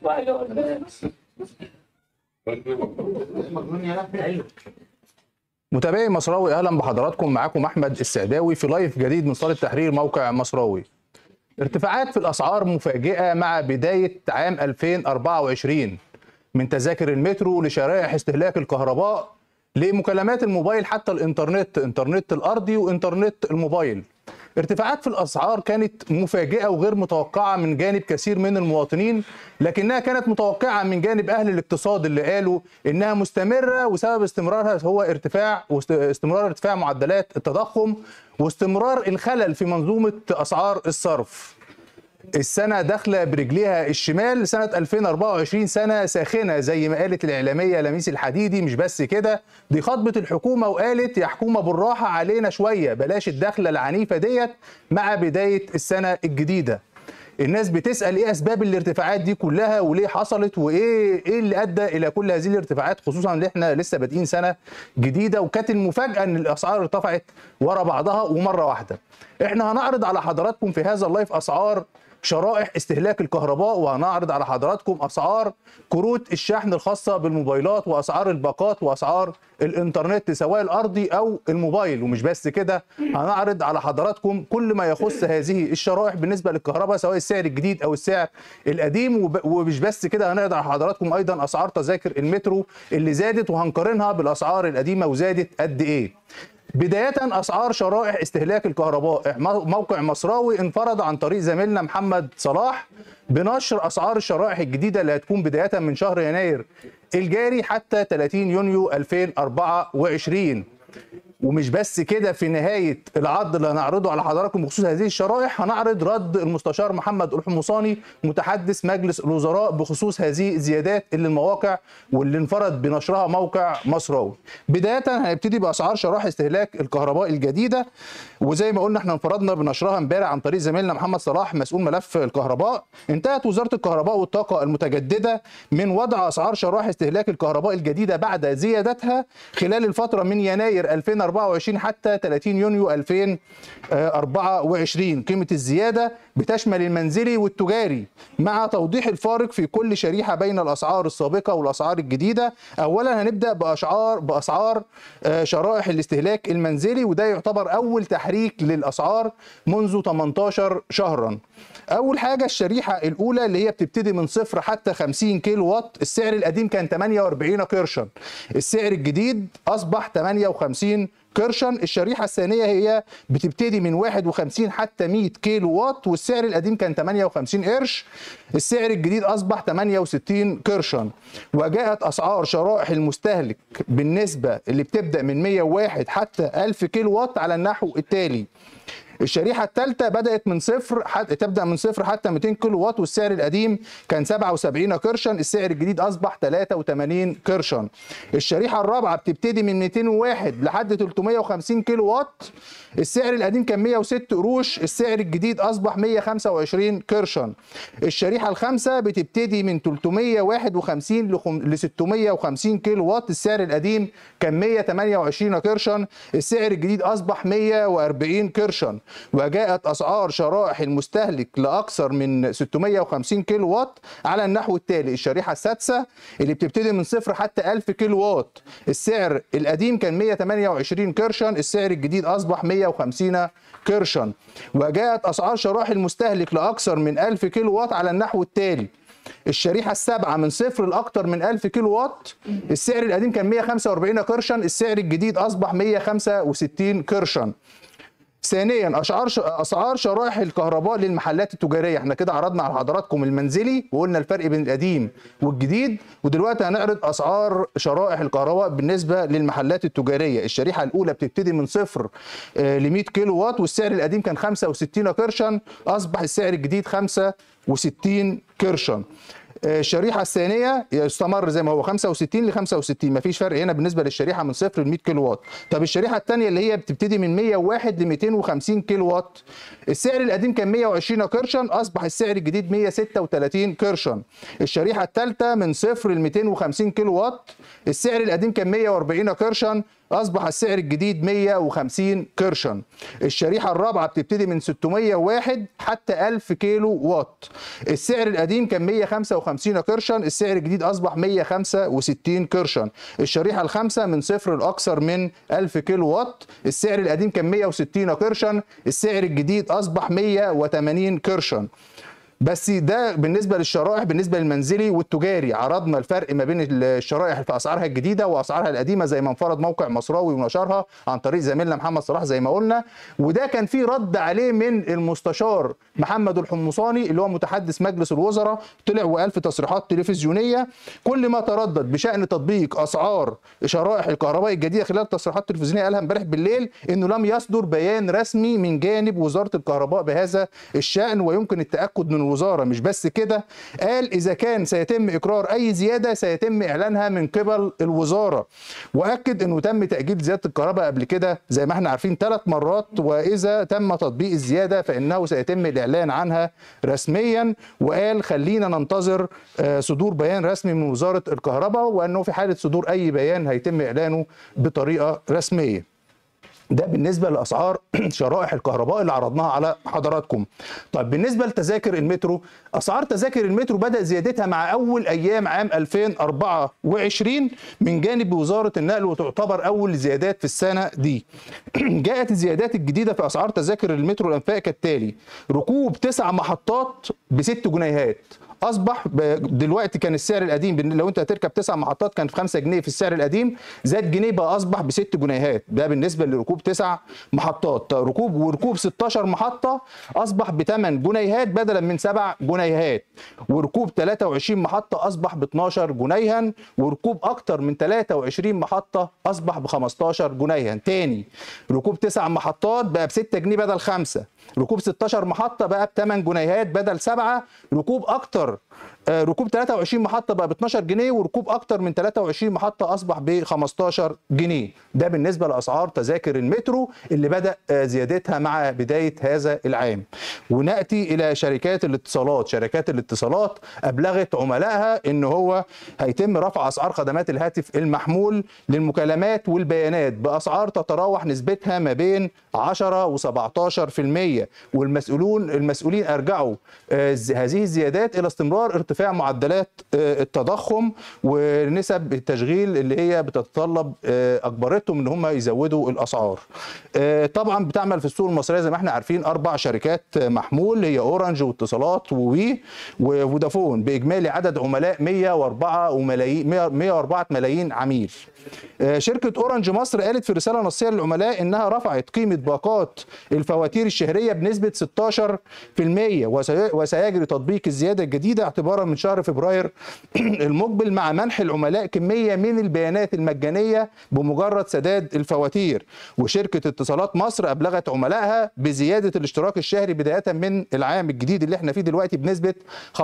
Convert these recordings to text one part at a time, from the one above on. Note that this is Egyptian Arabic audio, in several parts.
متابعي مصراوي اهلا بحضراتكم معاكم احمد السعداوي في لايف جديد من صاله تحرير موقع مصراوي ارتفاعات في الاسعار مفاجئه مع بدايه عام 2024 من تذاكر المترو لشرائح استهلاك الكهرباء لمكالمات الموبايل حتى الانترنت انترنت الارضي وانترنت الموبايل ارتفاعات في الاسعار كانت مفاجئه وغير متوقعه من جانب كثير من المواطنين لكنها كانت متوقعه من جانب اهل الاقتصاد اللي قالوا انها مستمره وسبب استمرارها هو ارتفاع استمرار ارتفاع معدلات التضخم واستمرار الخلل في منظومه اسعار الصرف السنة داخلة برجليها الشمال سنة 2024 سنة ساخنة زي ما قالت الإعلامية لميس الحديدي مش بس كده دي خطبة الحكومة وقالت يا حكومة بالراحة علينا شوية بلاش الدخلة العنيفة ديت مع بداية السنة الجديدة الناس بتسأل ايه اسباب الارتفاعات دي كلها وليه حصلت وايه ايه اللي ادى الى كل هذه الارتفاعات خصوصا ان احنا لسه بادئين سنه جديده وكانت المفاجاه ان الاسعار ارتفعت ورا بعضها ومره واحده. احنا هنعرض على حضراتكم في هذا اللايف اسعار شرائح استهلاك الكهرباء وهنعرض على حضراتكم اسعار كروت الشحن الخاصه بالموبايلات واسعار الباقات واسعار الانترنت سواء الارضي او الموبايل ومش بس كده هنعرض على حضراتكم كل ما يخص هذه الشرائح بالنسبه للكهرباء سواء السعر الجديد او السعر القديم ومش بس كده هنعرض على حضراتكم ايضا اسعار تذاكر المترو اللي زادت وهنقارنها بالاسعار القديمه وزادت قد ايه بداية أسعار شرائح استهلاك الكهرباء موقع مصراوي انفرد عن طريق زميلنا محمد صلاح بنشر أسعار الشرائح الجديدة اللي هتكون بداية من شهر يناير الجاري حتى 30 يونيو 2024 ومش بس كده في نهايه العرض اللي هنعرضه على حضراتكم بخصوص هذه الشرائح هنعرض رد المستشار محمد الحمصاني متحدث مجلس الوزراء بخصوص هذه الزيادات اللي المواقع واللي انفرد بنشرها موقع مصراوي. بدايه هنبتدي باسعار شرائح استهلاك الكهرباء الجديده وزي ما قلنا احنا انفردنا بنشرها امبارح عن طريق زميلنا محمد صلاح مسؤول ملف الكهرباء. انتهت وزاره الكهرباء والطاقه المتجدده من وضع اسعار شرائح استهلاك الكهرباء الجديده بعد زيادتها خلال الفتره من يناير 2024 2024 حتى 30 يونيو 2024 قيمة الزيادة بتشمل المنزلي والتجاري مع توضيح الفارق في كل شريحة بين الأسعار السابقة والأسعار الجديدة أولا هنبدأ بأسعار بأسعار شرائح الاستهلاك المنزلي وده يعتبر أول تحريك للأسعار منذ 18 شهرا أول حاجة الشريحة الأولى اللي هي بتبتدي من صفر حتى 50 كيلو وات السعر القديم كان 48 قرشا السعر الجديد أصبح 58 قرشا الشريحة الثانية هي بتبتدي من 51 حتى 100 كيلو وات والسعر القديم كان 58 قرش السعر الجديد أصبح 68 قرشا وجاءت أسعار شرائح المستهلك بالنسبة اللي بتبدأ من 101 حتى 1000 كيلو وات على النحو التالي الشريحة الثالثة بدأت من صفر حتى تبدأ من صفر حتى 200 كيلو وات والسعر القديم كان 77 قرشا السعر الجديد أصبح 83 قرشا الشريحة الرابعة بتبتدي من 201 لحد 350 كيلو وات السعر القديم كان 106 قروش السعر الجديد أصبح 125 قرشا الشريحة الخامسة بتبتدي من 351 ل 650 كيلو وات السعر القديم كان 128 قرشا السعر الجديد أصبح 140 قرشا وجاءت اسعار شرائح المستهلك لاكثر من 650 كيلو وات على النحو التالي الشريحه السادسه اللي بتبتدي من صفر حتى 1000 كيلو وات السعر القديم كان 128 قرشا السعر الجديد اصبح 150 قرشا وجاءت اسعار شرائح المستهلك لاكثر من 1000 كيلو وات على النحو التالي الشريحة السابعة من صفر لأكثر من 1000 كيلو وات السعر القديم كان 145 قرشا السعر الجديد أصبح 165 قرشا ثانيا اسعار اسعار شرائح الكهرباء للمحلات التجاريه احنا كده عرضنا على حضراتكم المنزلي وقلنا الفرق بين القديم والجديد ودلوقتي هنعرض اسعار شرائح الكهرباء بالنسبه للمحلات التجاريه الشريحه الاولى بتبتدي من صفر ل 100 كيلو وات والسعر القديم كان 65 قرشا اصبح السعر الجديد 65 قرشا الشريحه الثانيه يستمر زي ما هو 65 ل 65 مفيش فرق هنا بالنسبه للشريحه من صفر ل 100 كيلو وات طب الشريحه الثانيه اللي هي بتبتدي من 101 ل 250 كيلو وات السعر القديم كان 120 قرشا اصبح السعر الجديد 136 قرشا الشريحه الثالثه من صفر ل 250 كيلو وات السعر القديم كان 140 قرشا اصبح السعر الجديد 150 قرشا الشريحه الرابعه بتبتدي من 601 حتى 1000 كيلو وات السعر القديم كان 155 150 قرشا السعر الجديد اصبح 165 قرشا الشريحه الخامسه من صفر لاكثر من 1000 كيلو وات السعر القديم كان 160 قرشا السعر الجديد اصبح 180 قرشا بس ده بالنسبه للشرائح بالنسبه للمنزلي والتجاري عرضنا الفرق ما بين الشرائح في اسعارها الجديده واسعارها القديمه زي ما انفرد موقع مصراوي ونشرها عن طريق زميلنا محمد صلاح زي ما قلنا وده كان في رد عليه من المستشار محمد الحمصاني اللي هو متحدث مجلس الوزراء طلع وقال في تصريحات تلفزيونيه كل ما تردد بشان تطبيق اسعار شرائح الكهرباء الجديده خلال تصريحات تلفزيونيه قالها امبارح بالليل انه لم يصدر بيان رسمي من جانب وزاره الكهرباء بهذا الشان ويمكن التاكد من الوزاره مش بس كده قال اذا كان سيتم اقرار اي زياده سيتم اعلانها من قبل الوزاره واكد انه تم تاجيل زياده الكهرباء قبل كده زي ما احنا عارفين ثلاث مرات واذا تم تطبيق الزياده فانه سيتم الاعلان عنها رسميا وقال خلينا ننتظر آه، صدور بيان رسمي من وزاره الكهرباء وانه في حاله صدور اي بيان هيتم اعلانه بطريقه رسميه ده بالنسبه لاسعار شرائح الكهرباء اللي عرضناها على حضراتكم. طيب بالنسبه لتذاكر المترو اسعار تذاكر المترو بدا زيادتها مع اول ايام عام 2024 من جانب وزاره النقل وتعتبر اول زيادات في السنه دي. جاءت الزيادات الجديده في اسعار تذاكر المترو الانفاق كالتالي: ركوب تسع محطات بست جنيهات اصبح ب- دلوقتي كان السعر القديم بن- لو انت هتركب تسع محطات كان في 5 جنيه في السعر القديم زاد جنيه بقى اصبح بست جنيهات ده بالنسبه لركوب تسع محطات ركوب وركوب 16 محطه اصبح ب 8 جنيهات بدلا من 7 جنيهات وركوب 23 محطه اصبح ب 12 جنيها وركوب اكتر من 23 محطه اصبح ب 15 جنيها تاني ركوب تسع محطات بقى ب 6 جنيه بدل 5 ركوب 16 محطه بقى ب 8 جنيهات بدل 7 ركوب اكتر آه، ركوب 23 محطه بقى ب 12 جنيه وركوب اكتر من 23 محطه اصبح ب 15 جنيه ده بالنسبه لاسعار تذاكر المترو اللي بدا آه، زيادتها مع بدايه هذا العام وناتي الى شركات الاتصالات شركات الاتصالات ابلغت عملائها ان هو هيتم رفع اسعار خدمات الهاتف المحمول للمكالمات والبيانات باسعار تتراوح نسبتها ما بين 10 و17% والمسؤولون المسؤولين ارجعوا آه، ز- هذه الزيادات الى استمرار ارتفاع معدلات آه، التضخم ونسب التشغيل اللي هي بتتطلب آه، اجبرتهم ان هم يزودوا الاسعار. آه، طبعا بتعمل في السوق المصريه زي ما احنا عارفين اربع شركات محمول هي اورنج واتصالات ووي وفودافون باجمالي عدد عملاء 104 وملايين 104 ملايين عميل. آه، شركه اورنج مصر قالت في رساله نصيه للعملاء انها رفعت قيمه باقات الفواتير الشهريه بنسبه 16% وسي- وسيجري تطبيق الزياده الجديده اعتبارا من شهر فبراير المقبل مع منح العملاء كميه من البيانات المجانيه بمجرد سداد الفواتير وشركه اتصالات مصر ابلغت عملائها بزياده الاشتراك الشهري بدايه من العام الجديد اللي احنا فيه دلوقتي بنسبه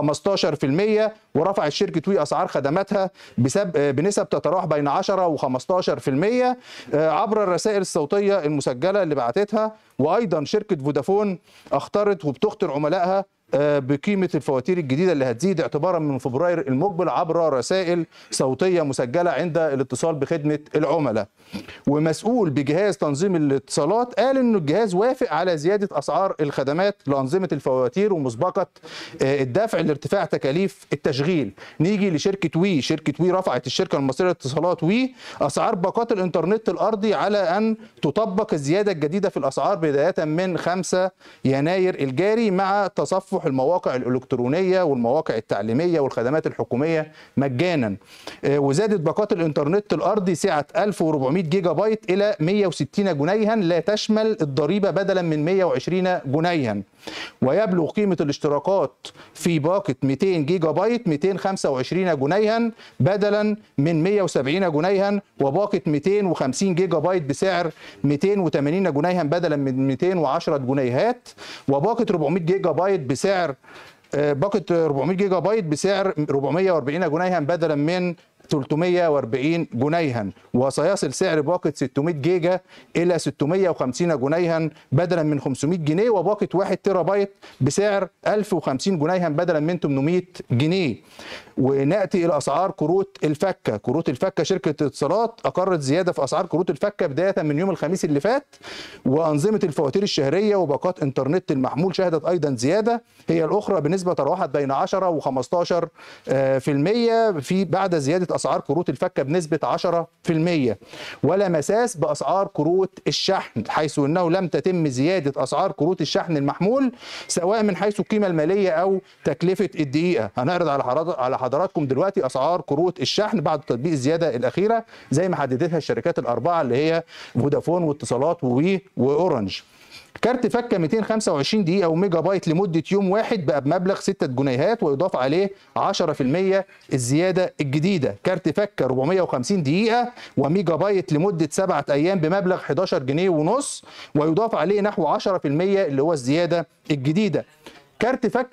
15% ورفعت شركه وي اسعار خدماتها بسب بنسب تتراوح بين 10 و15% عبر الرسائل الصوتيه المسجله اللي بعتتها وايضا شركه فودافون اختارت وبتخطر عملائها آه، بقيمه الفواتير الجديده اللي هتزيد اعتبارا من فبراير المقبل عبر رسائل صوتيه مسجله عند الاتصال بخدمه العملاء. ومسؤول بجهاز تنظيم الاتصالات قال انه الجهاز وافق على زياده اسعار الخدمات لانظمه الفواتير ومسبقه آه، الدفع لارتفاع تكاليف التشغيل. نيجي لشركه وي، شركه وي رفعت الشركه المصريه للاتصالات وي اسعار باقات الانترنت الارضي على ان تطبق الزياده الجديده في الاسعار بدايه من 5 يناير الجاري مع تصفح المواقع الالكترونيه والمواقع التعليميه والخدمات الحكوميه مجانا. آه، وزادت باقات الانترنت الارضي سعه 1400 جيجا بايت الى 160 جنيها لا تشمل الضريبه بدلا من 120 جنيها. ويبلغ قيمه الاشتراكات في باقه 200 جيجا بايت 225 جنيها بدلا من 170 جنيها وباقه 250 جيجا بايت بسعر 280 جنيها بدلا من 210 جنيهات وباقه 400 جيجا بايت بسعر آه، باقه 400 جيجا بايت بسعر 440 جنيها بدلا من 340 جنيها وسيصل سعر باقة 600 جيجا إلى 650 جنيها بدلا من 500 جنيه وباقة 1 تيرا بايت بسعر 1050 جنيها بدلا من 800 جنيه وناتي الى اسعار كروت الفكه، كروت الفكه شركه اتصالات اقرت زياده في اسعار كروت الفكه بدايه من يوم الخميس اللي فات وانظمه الفواتير الشهريه وباقات انترنت المحمول شهدت ايضا زياده هي الاخرى بنسبه تراوحت بين 10 و15 في المية في بعد زياده اسعار كروت الفكه بنسبه 10% ولا مساس باسعار كروت الشحن حيث انه لم تتم زياده اسعار كروت الشحن المحمول سواء من حيث القيمه الماليه او تكلفه الدقيقه هنعرض على حضرتك على حضراتكم دلوقتي اسعار كروت الشحن بعد تطبيق الزياده الاخيره زي ما حددتها الشركات الاربعه اللي هي فودافون واتصالات ووي واورنج كارت فكه 225 دقيقه وميجا بايت لمده يوم واحد بقى بمبلغ 6 جنيهات ويضاف عليه 10% الزياده الجديده كارت فكه 450 دقيقه وميجا بايت لمده سبعة ايام بمبلغ 11 جنيه ونص ويضاف عليه نحو 10% اللي هو الزياده الجديده كارت فكه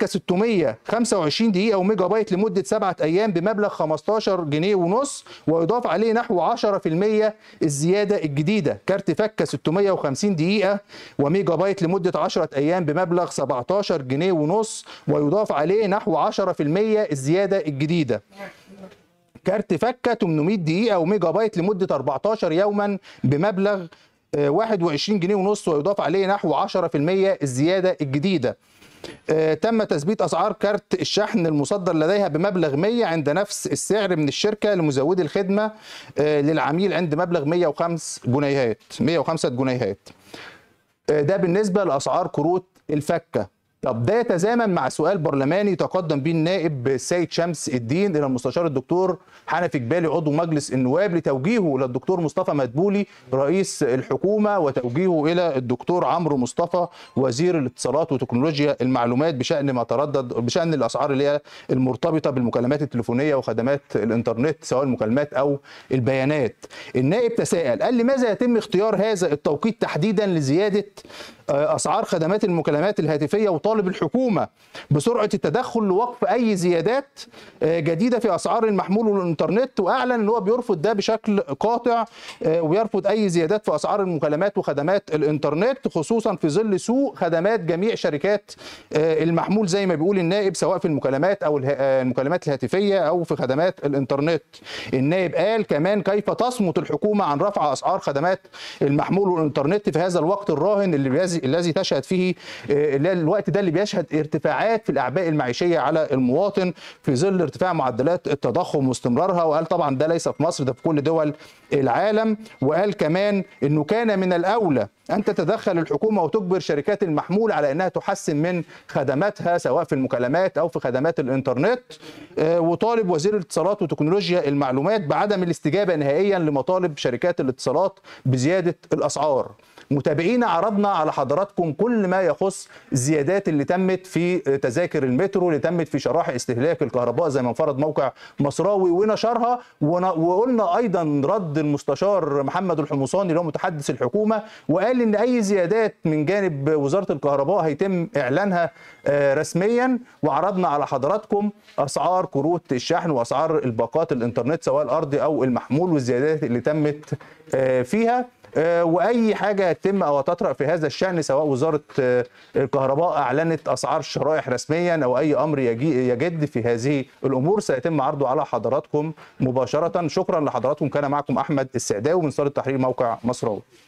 625 دقيقة وميجا بايت لمدة سبعة أيام بمبلغ 15 جنيه ونص ويضاف عليه نحو 10% الزيادة الجديدة كارت فكه 650 دقيقة وميجا بايت لمدة 10 أيام بمبلغ 17 جنيه ونص ويضاف عليه نحو 10% الزيادة الجديدة كارت فكه 800 دقيقة وميجا بايت لمدة 14 يوما بمبلغ 21 جنيه ونص ويضاف عليه نحو 10% الزيادة الجديدة آه، تم تثبيت اسعار كارت الشحن المصدر لديها بمبلغ 100 عند نفس السعر من الشركه لمزودي الخدمه آه، للعميل عند مبلغ 105 جنيهات 105 جنيهات آه، ده بالنسبه لاسعار كروت الفكه طب ده يتزامن مع سؤال برلماني تقدم به النائب السيد شمس الدين الى المستشار الدكتور حنفي جبالي عضو مجلس النواب لتوجيهه الى الدكتور مصطفى مدبولي رئيس الحكومه وتوجيهه الى الدكتور عمرو مصطفى وزير الاتصالات وتكنولوجيا المعلومات بشان ما تردد بشان الاسعار اللي هي المرتبطه بالمكالمات التليفونيه وخدمات الانترنت سواء المكالمات او البيانات. النائب تساءل قال لماذا يتم اختيار هذا التوقيت تحديدا لزياده اسعار خدمات المكالمات الهاتفيه وطالب الحكومه بسرعه التدخل لوقف اي زيادات جديده في اسعار المحمول والانترنت واعلن ان هو بيرفض ده بشكل قاطع ويرفض اي زيادات في اسعار المكالمات وخدمات الانترنت خصوصا في ظل سوء خدمات جميع شركات المحمول زي ما بيقول النائب سواء في المكالمات او المكالمات الهاتفيه او في خدمات الانترنت النائب قال كمان كيف تصمت الحكومه عن رفع اسعار خدمات المحمول والانترنت في هذا الوقت الراهن اللي الذي تشهد فيه الوقت ده اللي بيشهد ارتفاعات في الاعباء المعيشيه على المواطن في ظل ارتفاع معدلات التضخم واستمرارها وقال طبعا ده ليس في مصر ده في كل دول العالم وقال كمان انه كان من الاولى ان تتدخل الحكومه وتجبر شركات المحمول على انها تحسن من خدماتها سواء في المكالمات او في خدمات الانترنت وطالب وزير الاتصالات وتكنولوجيا المعلومات بعدم الاستجابه نهائيا لمطالب شركات الاتصالات بزياده الاسعار متابعينا عرضنا على حضراتكم كل ما يخص الزيادات اللي تمت في تذاكر المترو اللي تمت في شرائح استهلاك الكهرباء زي ما انفرض موقع مصراوي ونشرها وقلنا ايضا رد المستشار محمد الحمصاني اللي هو متحدث الحكومه وقال ان اي زيادات من جانب وزاره الكهرباء هيتم اعلانها رسميا وعرضنا على حضراتكم اسعار كروت الشحن واسعار الباقات الانترنت سواء الارضي او المحمول والزيادات اللي تمت فيها واي حاجه تتم او تطرا في هذا الشان سواء وزاره الكهرباء اعلنت اسعار الشرائح رسميا او اي امر يجد في هذه الامور سيتم عرضه على حضراتكم مباشره شكرا لحضراتكم كان معكم احمد السعداوي من صاله تحرير موقع مصراوي